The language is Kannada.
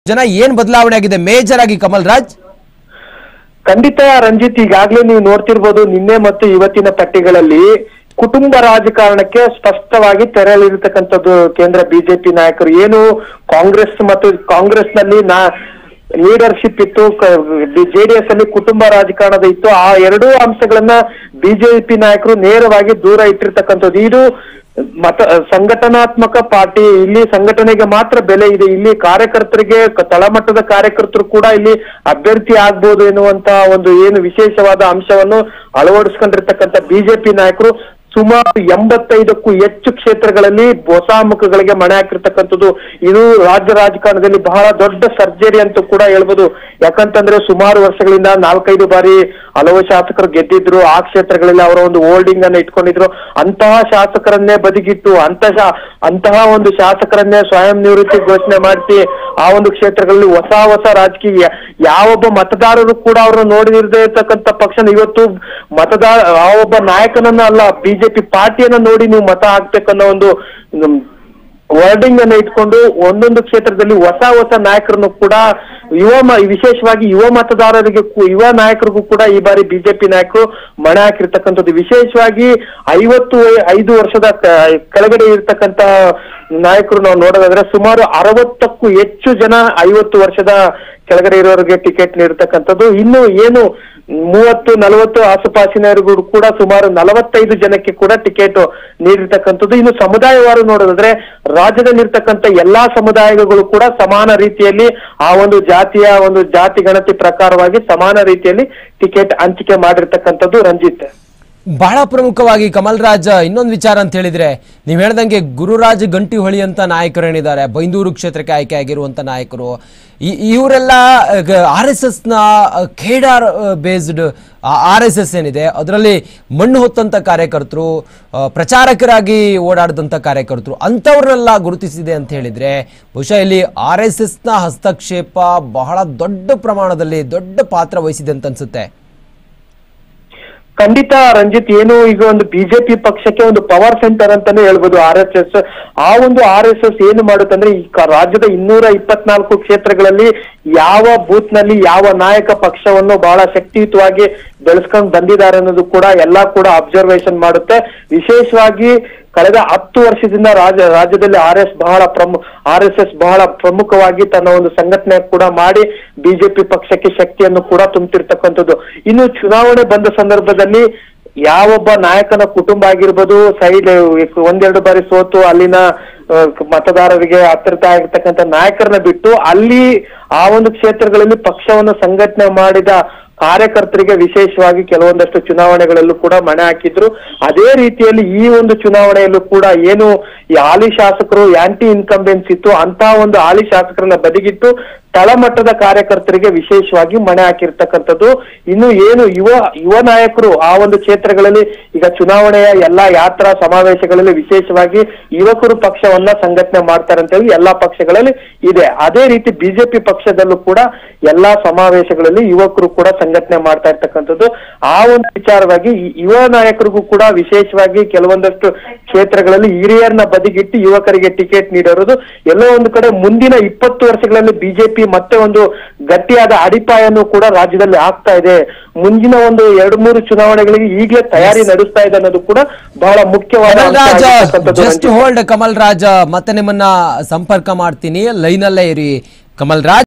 ಜನ ಏನ್ ಬದಲಾವಣೆ ಆಗಿದೆ ಮೇಜರ್ ಆಗಿ ಕಮಲ್ ರಾಜ್ ಖಂಡಿತ ರಂಜಿತ್ ಈಗಾಗ್ಲೇ ನೀವು ನೋಡ್ತಿರ್ಬೋದು ನಿನ್ನೆ ಮತ್ತು ಇವತ್ತಿನ ಪಟ್ಟಿಗಳಲ್ಲಿ ಕುಟುಂಬ ರಾಜಕಾರಣಕ್ಕೆ ಸ್ಪಷ್ಟವಾಗಿ ತೆರಳಿರ್ತಕ್ಕಂಥದ್ದು ಕೇಂದ್ರ ಬಿಜೆಪಿ ನಾಯಕರು ಏನು ಕಾಂಗ್ರೆಸ್ ಮತ್ತು ಕಾಂಗ್ರೆಸ್ ನಲ್ಲಿ ನಾ ಲೀಡರ್ಶಿಪ್ ಇತ್ತು ಜೆಡಿಎಸ್ ಅಲ್ಲಿ ಕುಟುಂಬ ರಾಜಕಾರಣದ ಇತ್ತು ಆ ಎರಡೂ ಅಂಶಗಳನ್ನ ಬಿಜೆಪಿ ನಾಯಕರು ನೇರವಾಗಿ ದೂರ ಇಟ್ಟಿರ್ತಕ್ಕಂಥದ್ದು ಇದು ಮತ ಸಂಘಟನಾತ್ಮಕ ಪಾರ್ಟಿ ಇಲ್ಲಿ ಸಂಘಟನೆಗೆ ಮಾತ್ರ ಬೆಲೆ ಇದೆ ಇಲ್ಲಿ ಕಾರ್ಯಕರ್ತರಿಗೆ ಕ- ತಳಮಟ್ಟದ ಕಾರ್ಯಕರ್ತರು ಕೂಡ ಇಲ್ಲಿ ಅಭ್ಯರ್ಥಿ ಆಗ್ಬೋದು ಎನ್ನುವಂತ ಒಂದು ಏನು ವಿಶೇಷವಾದ ಅಂಶವನ್ನು ಅಳವಡಿಸ್ಕೊಂಡಿರ್ತಕ್ಕಂಥ ಬಿಜೆಪಿ ನಾಯಕರು ಸುಮಾರು ಎಂಬತ್ತೈದಕ್ಕೂ ಹೆಚ್ಚು ಕ್ಷೇತ್ರಗಳಲ್ಲಿ ಹೊಸ ಮುಖಗಳಿಗೆ ಮಣೆ ಹಾಕಿರ್ತಕ್ಕಂಥದ್ದು ಇದು ರಾಜ್ಯ ರಾಜಕಾರಣದಲ್ಲಿ ಬಹಳ ದೊಡ್ಡ ಸರ್ಜರಿ ಅಂತ ಕೂಡ ಹೇಳ್ಬೋದು ಯಾಕಂತಂದ್ರೆ ಸುಮಾರು ವರ್ಷಗಳಿಂದ ನಾಲ್ಕೈದು ಬಾರಿ ಹಲವು ಶಾಸಕರು ಗೆದ್ದಿದ್ರು ಆ ಕ್ಷೇತ್ರಗಳಲ್ಲಿ ಅವರ ಒಂದು ಹೋಲ್ಡಿಂಗ್ ಅನ್ನ ಇಟ್ಕೊಂಡಿದ್ರು ಅಂತಹ ಶಾಸಕರನ್ನೇ ಬದಿಗಿಟ್ಟು ಅಂತಹ ಅಂತಹ ಒಂದು ಶಾಸಕರನ್ನೇ ಸ್ವಯಂ ನಿವೃತ್ತಿ ಘೋಷಣೆ ಮಾಡಿಸಿ ಆ ಒಂದು ಕ್ಷೇತ್ರಗಳಲ್ಲಿ ಹೊಸ ಹೊಸ ರಾಜಕೀಯ ಯಾವೊಬ್ಬ ಮತದಾರರು ಕೂಡ ಅವ್ರನ್ನ ನೋಡಿರದೇ ಇರ್ತಕ್ಕಂಥ ಪಕ್ಷನ ಇವತ್ತು ಮತದಾರ ಆ ಒಬ್ಬ ನಾಯಕನನ್ನ ಅಲ್ಲ ಬಿಜೆಪಿ ಪಾರ್ಟಿಯನ್ನ ನೋಡಿ ನೀವು ಮತ ಹಾಕ್ಬೇಕನ್ನೋ ಒಂದು ಹ್ಮ್, ವರ್ಡಿಂಗ್ ಅನ್ನ ಇಟ್ಕೊಂಡು ಒಂದೊಂದು ಕ್ಷೇತ್ರದಲ್ಲಿ ಹೊಸ ಹೊಸ ನಾಯಕರನ್ನು ಕೂಡ ಯುವ ಮ- ವಿಶೇಷವಾಗಿ ಯುವ ಮತದಾರರಿಗೆ ಕೂ- ಯುವ ನಾಯಕರಿಗೂ ಕೂಡ ಈ ಬಾರಿ ಬಿಜೆಪಿ ನಾಯಕರು ಮಣೆ ಹಾಕಿರ್ತಕ್ಕಂಥದ್ದು ವಿಶೇಷವಾಗಿ ಐವತ್ತು ವಯ- ಐದು ವರ್ಷದ ಕ- ಕೆಳಗಡೆ ಇರ್ತಕ್ಕಂತ ನಾಯಕರು ನಾವು ನೋಡೋದಾದ್ರೆ ಸುಮಾರು ಅರವತ್ತಕ್ಕೂ ಹೆಚ್ಚು ಜನ ಐವತ್ತು ವರ್ಷದ ಕೆಳಗಡೆ ಇರೋರಿಗೆ ಟಿಕೆಟ್ ನೀಡತಕ್ಕಂಥದ್ದು ಇನ್ನು ಏನು ಮೂವತ್ತು ನಲವತ್ತು ಆಸುಪಾಸಿನವರಿಗೂ ಕೂಡ ಸುಮಾರು ನಲವತ್ತೈದು ಜನಕ್ಕೆ ಕೂಡ ಟಿಕೆಟ್ ನೀಡಿರ್ತಕ್ಕಂಥದ್ದು ಇನ್ನು ಸಮುದಾಯವಾರು ನೋಡೋದಾದ್ರೆ ರಾಜ್ಯದಲ್ಲಿರ್ತಕ್ಕಂಥ ಎಲ್ಲಾ ಸಮುದಾಯಗಳು ಕೂಡ ಸಮಾನ ರೀತಿಯಲ್ಲಿ ಆ ಒಂದು ಜಾತಿಯ ಒಂದು ಜಾತಿ ಗಣತಿ ಪ್ರಕಾರವಾಗಿ ಸಮಾನ ರೀತಿಯಲ್ಲಿ ಟಿಕೆಟ್ ಹಂಚಿಕೆ ಮಾಡಿರ್ತಕ್ಕಂಥದ್ದು ರಂಜಿತ್ ಬಹಳ ಪ್ರಮುಖವಾಗಿ ಕಮಲ್ ರಾಜ್ ಇನ್ನೊಂದು ವಿಚಾರ ಅಂತ ಹೇಳಿದ್ರೆ ನೀವು ಹೇಳ್ದಂಗೆ ಗುರುರಾಜ್ ಗಂಟಿಹೊಳಿ ಅಂತ ನಾಯಕರು ಏನಿದ್ದಾರೆ ಬೈಂದೂರು ಕ್ಷೇತ್ರಕ್ಕೆ ಆಯ್ಕೆ ಆಗಿರುವಂತ ನಾಯಕರು ಈ- ಇವರೆಲ್ಲ ಆರ್ ಎಸ್ ಎಸ್ ನ ಖೇಡಾರ್ ಬೇಸ್ಡ್ ಆರ್ ಎಸ್ ಎಸ್ ಏನಿದೆ ಅದರಲ್ಲಿ ಮಣ್ಣು ಹೊತ್ತಂತ ಕಾರ್ಯಕರ್ತರು ಆ, ಪ್ರಚಾರಕರಾಗಿ ಓಡಾಡಿದಂಥ ಕಾರ್ಯಕರ್ತರು ಅಂಥವ್ರನ್ನೆಲ್ಲ ಗುರುತಿಸಿದೆ ಅಂತ ಹೇಳಿದ್ರೆ ಬಹುಶಃ ಇಲ್ಲಿ ಆರ್ ಎಸ್ ಎಸ್ ನ ಹಸ್ತಕ್ಷೇಪ ಬಹಳ ದೊಡ್ಡ ಪ್ರಮಾಣದಲ್ಲಿ ದೊಡ್ಡ ಪಾತ್ರ ವಹಿಸಿದೆ ಅಂತ ಅನ್ಸುತ್ತೆ ಖಂಡಿತ ರಂಜಿತ್ ಏನು ಈಗ ಒಂದು ಬಿಜೆಪಿ ಪಕ್ಷಕ್ಕೆ ಒಂದು ಪವರ್ ಸೆಂಟರ್ ಅಂತಾನೆ ಹೇಳ್ಬೋದು ಆರ್ ಎಸ್ ಎಸ್ ಆ ಒಂದು ಆರ್ ಎಸ್ ಎಸ್ ಏನು ಮಾಡುತ್ತಂದ್ರೆ ಈ ಕ- ರಾಜ್ಯದ ಇನ್ನೂರ ಇಪ್ಪತ್ನಾಲ್ಕು ಕ್ಷೇತ್ರಗಳಲ್ಲಿ ಯಾವ ಬೂತ್ ನಲ್ಲಿ ಯಾವ ನಾಯಕ ಪಕ್ಷವನ್ನು ಬಹಳ ಶಕ್ತಿಯುತವಾಗಿ ಬೆಳೆಸ್ಕೊಂಡು ಬಂದಿದ್ದಾರೆ ಅನ್ನೋದು ಕೂಡ ಎಲ್ಲಾ ಕೂಡ ಅಬ್ಸರ್ವೇಷನ್ ಮಾಡುತ್ತೆ ವಿಶೇಷವಾಗಿ ಕಳೆದ ಹತ್ತು ವರ್ಷದಿಂದ ರಾಜ್ಯ ರಾಜ್ಯದಲ್ಲಿ ಆರ್ ಎಸ್ ಬಹಳ ಪ್ರಮು ಆರ್ ಎಸ್ ಎಸ್ ಬಹಳ ಪ್ರಮುಖವಾಗಿ ತನ್ನ ಒಂದು ಸಂಘಟನೆ ಕೂಡ ಮಾಡಿ ಬಿಜೆಪಿ ಪಕ್ಷಕ್ಕೆ ಶಕ್ತಿಯನ್ನು ಕೂಡ ತುಂಬುತ್ತಿರ್ತಕ್ಕಂಥದ್ದು ಇನ್ನು ಚುನಾವಣೆ ಬಂದ ಸಂದರ್ಭದಲ್ಲಿ ಯಾವೊಬ್ಬ ನಾಯಕನ ಕುಟುಂಬ ಆಗಿರ್ಬೋದು ಸೈಡ್ ಒಂದೆರಡು ಬಾರಿ ಸೋತು ಅಲ್ಲಿನ ಆ, ಮತದಾರರಿಗೆ ಹತ್ತಿರ ಆಗಿರ್ತಕ್ಕಂಥ ನಾಯಕರನ್ನ ಬಿಟ್ಟು ಅಲ್ಲಿ ಆ ಒಂದು ಕ್ಷೇತ್ರಗಳಲ್ಲಿ ಪಕ್ಷವನ್ನು ಸಂಘಟನೆ ಮಾಡಿದ ಕಾರ್ಯಕರ್ತರಿಗೆ ವಿಶೇಷವಾಗಿ ಕೆಲವೊಂದಷ್ಟು ಚುನಾವಣೆಗಳಲ್ಲೂ ಕೂಡ ಮಣೆ ಹಾಕಿದ್ರು ಅದೇ ರೀತಿಯಲ್ಲಿ ಈ ಒಂದು ಚುನಾವಣೆಯಲ್ಲೂ ಕೂಡ ಏನು ಈ ಹಾಲಿ ಶಾಸಕರು ಆಂಟಿ ಇನ್ಕಂಬೆನ್ಸ್ ಇತ್ತು ಅಂತ ಒಂದು ಹಾಲಿ ಶಾಸಕರನ್ನ ಬದಿಗಿಟ್ಟು ತಳಮಟ್ಟದ ಕಾರ್ಯಕರ್ತರಿಗೆ ವಿಶೇಷವಾಗಿ ಮಣೆ ಹಾಕಿರ್ತಕ್ಕಂಥದ್ದು ಇನ್ನು ಏನು ಯುವ ಯುವ ನಾಯಕರು ಆ ಒಂದು ಕ್ಷೇತ್ರಗಳಲ್ಲಿ ಈಗ ಚುನಾವಣೆಯ ಎಲ್ಲಾ ಯಾತ್ರಾ ಸಮಾವೇಶಗಳಲ್ಲಿ ವಿಶೇಷವಾಗಿ ಯುವಕರು ಪಕ್ಷವನ್ನ ಸಂಘಟನೆ ಮಾಡ್ತಾರೆ ಅಂತ ಹೇಳಿ ಎಲ್ಲಾ ಪಕ್ಷಗಳಲ್ಲಿ ಇದೆ ಅದೇ ರೀತಿ ಬಿಜೆಪಿ ಪಕ್ಷದಲ್ಲೂ ಕೂಡ ಎಲ್ಲಾ ಸಮಾವೇಶಗಳಲ್ಲಿ ಯುವಕರು ಕೂಡ ಸಂಘಟನೆ ಮಾಡ್ತಾ ಇರ್ತಕ್ಕಂಥದ್ದು ಆ ಒಂದು ವಿಚಾರವಾಗಿ ಈ ಯುವ ನಾಯಕರಿಗೂ ಕೂಡ ವಿಶೇಷವಾಗಿ ಕೆಲವೊಂದಷ್ಟು ಕ್ಷೇತ್ರಗಳಲ್ಲಿ ಹಿರಿಯರನ್ನ ಬದಿಗಿಟ್ಟು ಯುವಕರಿಗೆ ಟಿಕೆಟ್ ನೀಡಿರೋದು ಎಲ್ಲೋ ಒಂದು ಕಡೆ ಮುಂದಿನ ಇಪ್ಪತ್ತು ವರ್ಷಗಳಲ್ಲಿ ಬಿಜೆಪಿ ಮತ್ತೆ ಒಂದು ಗಟ್ಟಿಯಾದ ಅಡಿಪಾಯನ್ನು ಕೂಡ ರಾಜ್ಯದಲ್ಲಿ ಆಗ್ತಾ ಇದೆ ಮುಂದಿನ ಒಂದು ಎರಡು ಮೂರು ಚುನಾವಣೆಗಳಿಗೆ ಈಗಲೇ ತಯಾರಿ ನಡೆಸ್ತಾ ಇದೆ ಅನ್ನೋದು ಕೂಡ ಬಹಳ ಮುಖ್ಯವಾದ ಕಮಲ್ ಅಂಶ ರಾಜ್ ಆಗಿರ್ತಕ್ಕಂಥದ್ದು ಜಸ್ಟ್ ರಂಜಿತ್. ಹೋಲ್ಡ್ ಕಮಲ್ ರಾಜ್ ಮತ್ತೆ ನಿಮ್ಮನ್ನ ಸಂಪರ್ಕ ಮಾಡ್ತೀನಿ ಲೈನಲ್ಲೇ ಇರಿ ಕಮಲ್ ರಾಜ್